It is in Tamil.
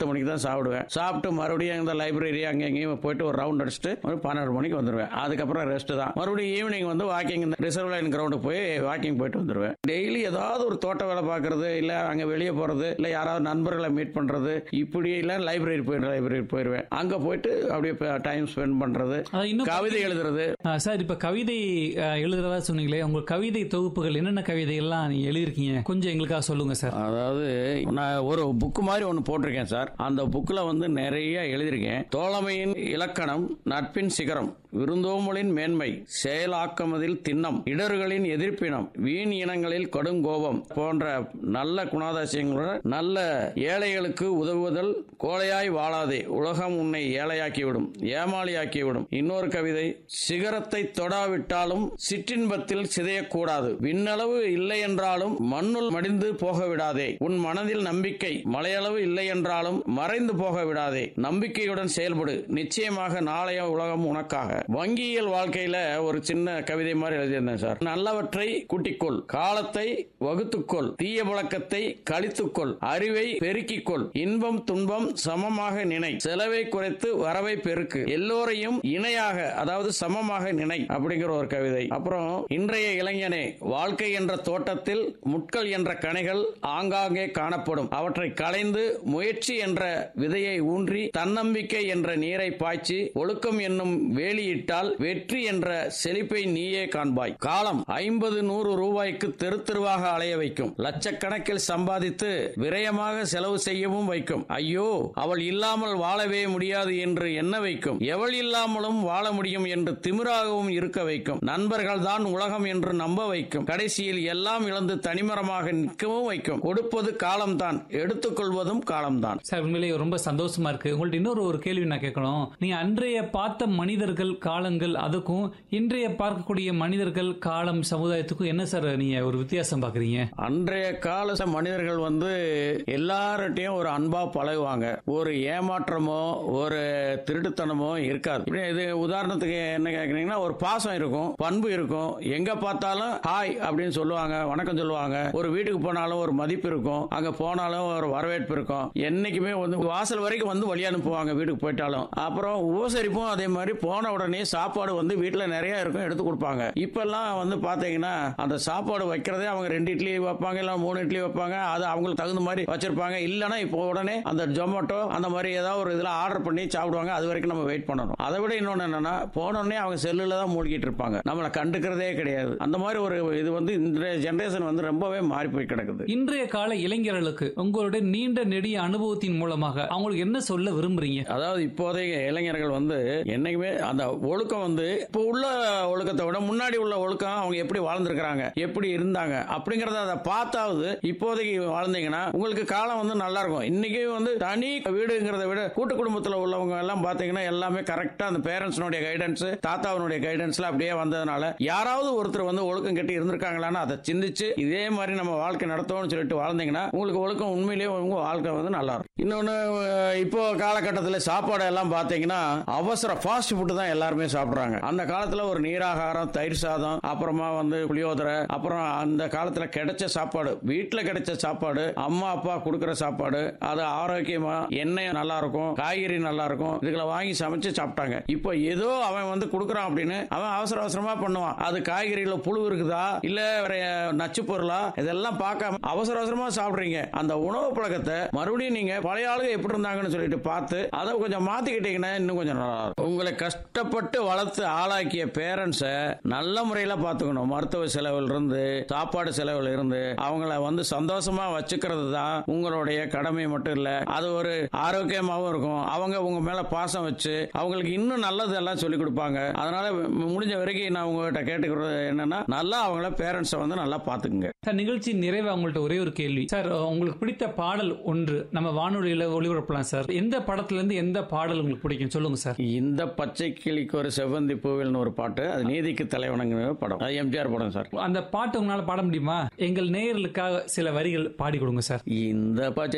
மணிக்கு தான் சாப்பிடுவேன் சாப்பிட்டு மறுபடியும் இந்த லைப்ரரி அங்கே எங்கேயும் போயிட்டு ஒரு ரவுண்ட் அடிச்சுட்டு ஒரு பன்னெண்டு மணிக்கு வந்துடுவேன் அதுக்கப்புறம் ரெஸ்ட் தான் மறுபடியும் ஈவினிங் வந்து வாக்கிங் இந்த ரிசர்வ் லைன் கிரவுண்டுக்கு போய் வாக்கிங் போயிட்டு வந்துடுவேன் டெய்லி ஏதாவது ஒரு தோட்ட வேலை பார்க்கறது இல்லை அங்கே வெளியே போகிறது இல்லை யாராவது நண்பர்களை மீட் பண்ணுறது இப்படி இல்லை லைப்ரரி போயிட்டு லைப்ரரி போயிடுவேன் அங்கே போயிட்டு அப்படியே டைம் ஸ்பெண்ட் பண்ணுறது அது இன்னும் கவிதை எழுதுறது ஆ, சார் இப்ப கவிதை ஆ, எழுதுறதா சொன்னீங்களே உங்க கவிதை தொகுப்புகள் என்னென்ன கவிதை எல்லாம் நீங்க எழுதிருக்கீங்க கொஞ்சம் எங்களுக்காக சொல்லுங்க சார் அதாவது நான் ஒரு புக்கு மாதிரி ஒன்று போட்டிருக்கேன் சார் அந்த புக்கில் வந்து நிறைய எழுதியிருக்கேன் தோழமையின் இலக்கணம் நட்பின் சிகரம் விருந்தோம்பலின் மேன்மை செயலாக்கமதில் திண்ணம் இடர்களின் எதிர்ப்பினம் வீண் இனங்களில் கடுங்கோபம் போன்ற நல்ல குணாதிசயங்களுடன் நல்ல ஏழைகளுக்கு உதவுவதல் கோழையாய் வாழாதே உலகம் உன்னை ஏழையாக்கிவிடும் ஏமாளியாக்கிவிடும் இன்னொரு கவிதை சிகரத்தை தொடாவிட்டாலும் சிற்றின்பத்தில் சிதையக்கூடாது விண்ணளவு இல்லை என்றாலும் மண்ணுள் மடிந்து போக விடாதே உன் மனதில் நம்பிக்கை மலையளவு இல்லை என்றாலும் மறைந்து போக விடாதே நம்பிக்கையுடன் செயல்படு நிச்சயமாக நாளைய உலகம் உனக்காக வங்கியியல் வாழ்க்கையில ஒரு சின்ன கவிதை மாதிரி எழுதியிருந்தேன் சார் நல்லவற்றை கூட்டிக்கொள் காலத்தை வகுத்துக்கொள் தீய பழக்கத்தை கழித்துக்கொள் அறிவை பெருக்கிக்கொள் இன்பம் துன்பம் சமமாக நினை செலவை குறைத்து வரவை பெருக்கு எல்லோரையும் இணையாக அதாவது சமமாக நினை அப்படிங்கிற ஒரு கவிதை அப்புறம் இன்றைய இளைஞனே வாழ்க்கை என்ற தோட்டத்தில் முட்கள் என்ற கனைகள் ஆங்காங்கே காணப்படும் அவற்றை களைந்து முயற்சி என்ற விதையை ஊன்றி தன்னம்பிக்கை என்ற நீரை பாய்ச்சி ஒழுக்கம் என்னும் வேலியிட்டால் வெற்றி என்ற செழிப்பை நீயே காண்பாய் காலம் ஐம்பது நூறு ரூபாய்க்கு தெரு தெருவாக அலைய வைக்கும் லட்சக்கணக்கில் சம்பாதித்து விரயமாக செலவு செய்யவும் வைக்கும் ஐயோ அவள் இல்லாமல் வாழவே முடியாது என்று எண்ண வைக்கும் எவள் இல்லாமலும் வாழ முடியும் என்று திமிராகவும் இருக்க வைக்கும் நண்பர்கள் தான் உலகம் என்று நம்ப வைக்கும் கடைசியில் எல்லாம் இழந்து தனிமரமாக நிற்கவும் வைக்கும் கொடுப்பது காலம்தான் எடுத்துக்கொள்வதும் காலம்தான் சார் உண்மையிலேயே ரொம்ப சந்தோஷமா இருக்கு உங்கள்ட்ட இன்னொரு ஒரு கேள்வி நான் கேட்கணும் நீங்க அன்றைய பார்த்த மனிதர்கள் காலங்கள் அதுக்கும் இன்றைய பார்க்கக்கூடிய மனிதர்கள் காலம் சமுதாயத்துக்கும் என்ன சார் நீங்க ஒரு வித்தியாசம் பாக்குறீங்க அன்றைய கால மனிதர்கள் வந்து எல்லார்ட்டையும் ஒரு அன்பா பழகுவாங்க ஒரு ஏமாற்றமோ ஒரு திருட்டுத்தனமோ இருக்காது இப்படி இது உதாரணத்துக்கு என்ன கேக்குறீங்கன்னா ஒரு பாசம் இருக்கும் பண்பு இருக்கும் எங்க பார்த்தாலும் ஹாய் அப்படின்னு சொல்லுவாங்க வணக்கம் சொல்லுவாங்க ஒரு வீட்டுக்கு போனாலும் ஒரு மதிப்பு இருக்கும் அங்க போனாலும் ஒரு வரவேற்பு இருக்கும் என்னைக்குமே வந்து வாசல் வரைக்கும் வந்து வழி அனுப்புவாங்க வீட்டுக்கு போயிட்டாலும் அப்புறம் உபசரிப்பும் அதே மாதிரி போன உடனே சாப்பாடு வந்து வீட்டுல நிறைய இருக்கும் எடுத்து கொடுப்பாங்க இப்பெல்லாம் வந்து பாத்தீங்கன்னா அந்த சாப்பாடு வைக்கிறதே அவங்க ரெண்டு இட்லி வைப்பாங்க இல்ல மூணு இட்லி வைப்பாங்க அது அவங்களுக்கு தகுந்த மாதிரி வச்சிருப்பாங்க இல்லைன்னா இப்போ உடனே அந்த ஜொமேட்டோ அந்த மாதிரி ஏதாவது ஒரு இதுல ஆர்டர் பண்ணி சாப்பிடுவாங்க அது வரைக்கும் நம்ம வெயிட் பண்ணணும் அதை விட இன்னொன்னு என்னன்னா போன உடனே அவங்க செல்லுல தான் மூழ்கிட்டு இருப்பாங்க நம்மளை கண்டுக்கிறதே கிடையாது அந்த மாதிரி ஒரு இது வந்து இந்த ஜெனரேஷன் வந்து ரொம்பவே மாறி போய் கிடக்குது இன்றைய கால இளைஞர்களுக்கு உங்களுடைய நீண்ட நெடிய அனுபவத்தின் மூலமாக அவங்களுக்கு என்ன சொல்ல விரும்புறீங்க அதாவது இப்போதைய இளைஞர்கள் வந்து என்னைக்குமே அந்த ஒழுக்கம் வந்து இப்போ உள்ள ஒழுக்கத்தை விட முன்னாடி உள்ள ஒழுக்கம் அவங்க எப்படி வாழ்ந்திருக்கிறாங்க எப்படி இருந்தாங்க அப்படிங்கறத அதை பார்த்தாவது இப்போதைக்கு வாழ்ந்தீங்கன்னா உங்களுக்கு காலம் வந்து நல்லா இருக்கும் இன்னைக்கு வந்து தனி வீடுங்கிறத விட கூட்டு குடும்பத்தில் உள்ளவங்க எல்லாம் பாத்தீங்கன்னா எல்லாமே கரெக்டா அந்த பேரண்ட்ஸ்னுடைய கைடன்ஸ் தாத்தாவினுடைய கைடன்ஸ்ல அப்படியே வந்ததுனால யாராவது ஒருத்தர் வந்து ஒழுக்கம் கட்டி இருந்திருக்காங்களான்னு அதை சிந்திச்சு இதே மாதிரி நம்ம வாழ்க்கை நடத்தோம்னு சொல்லிட்டு வாழ்ந்தீங்கன்னா உங்களுக்கு ஒழுக்கம் உண்மையிலேயே உங்க வாழ்க்கை வந்து நல்லா இருக்கும் இன்னொன்னு அஹ், இப்போ காலகட்டத்தில் சாப்பாடு எல்லாம் பார்த்தீங்கன்னா அவசர ஃபாஸ்ட் ஃபுட்டு தான் எல்லாருமே சாப்பிட்றாங்க அந்த காலத்தில் ஒரு நீராகாரம் தயிர் சாதம் அப்புறமா வந்து புளியோதரை அப்புறம் அந்த காலத்தில் கிடைச்ச சாப்பாடு வீட்டில் கிடைச்ச சாப்பாடு அம்மா அப்பா கொடுக்குற சாப்பாடு அது ஆரோக்கியமா எண்ணெய் நல்லா இருக்கும் காய்கறி நல்லா இருக்கும் இதுகளை வாங்கி சமைச்சு சாப்பிட்டாங்க இப்போ ஏதோ அவன் வந்து கொடுக்குறான் அப்படின்னு அவன் அவசர அவசரமா பண்ணுவான் அது காய்கறியில புழு இருக்குதா இல்ல வேற நச்சு பொருளா இதெல்லாம் பார்க்காம அவசர அவசரமா சாப்பிடுறீங்க அந்த உணவு பழக்கத்தை மறுபடியும் நீங்க பழைய ஆளுங்க எப்படி இருந்தாங்கன்னு சொல்லிட்டு பார்த்து அதை கொஞ்சம் மாத்திக்கிட்டீங்கன்னா இன்னும் கொஞ்சம் நல்லா இருக்கும் உங்களை கஷ்டப்பட்டு வளர்த்து ஆளாக்கிய பேரண்ட்ஸை நல்ல முறையில பார்த்துக்கணும் மருத்துவ செலவுல இருந்து சாப்பாடு செலவுல இருந்து அவங்கள வந்து சந்தோஷமா வச்சுக்கிறது தான் உங்களுடைய கடமை மட்டும் இல்ல அது ஒரு ஆரோக்கியமாகவும் இருக்கும் அவங்க உங்க மேல பாசம் வச்சு அவங்களுக்கு இன்னும் நல்லது எல்லாம் சொல்லி கொடுப்பாங்க அதனால முடிஞ்ச வரைக்கும் நான் உங்ககிட்ட கேட்டுக்கிறது என்னன்னா நல்லா அவங்கள பேரண்ட்ஸை வந்து நல்லா பார்த்துக்குங்க சார் நிகழ்ச்சி நிறைவு உங்கள்ட்ட ஒரே ஒரு கேள்வி சார் உங்களுக்கு பிடித்த பாடல் ஒன்று நம்ம வானொலியில ஒளிபரப்பலாம் சார் எந்த படத்துல இருந்து எந்த பாடல் உங்களுக்கு பிடிக்கும் சொல்லுங்க சார் இந்த பச்சை கிளிக்கு ஒரு செவ்வந்தி பூவில்னு ஒரு பாட்டு அது நீதிக்கு தலைவணங்கிற படம் அது எம்ஜிஆர் படம் சார் அந்த பாட்டு உங்களால பாட முடியுமா எங்கள் நேயர்களுக்காக சில வரிகள் பாடி கொடுங்க சார் இந்த பச்சை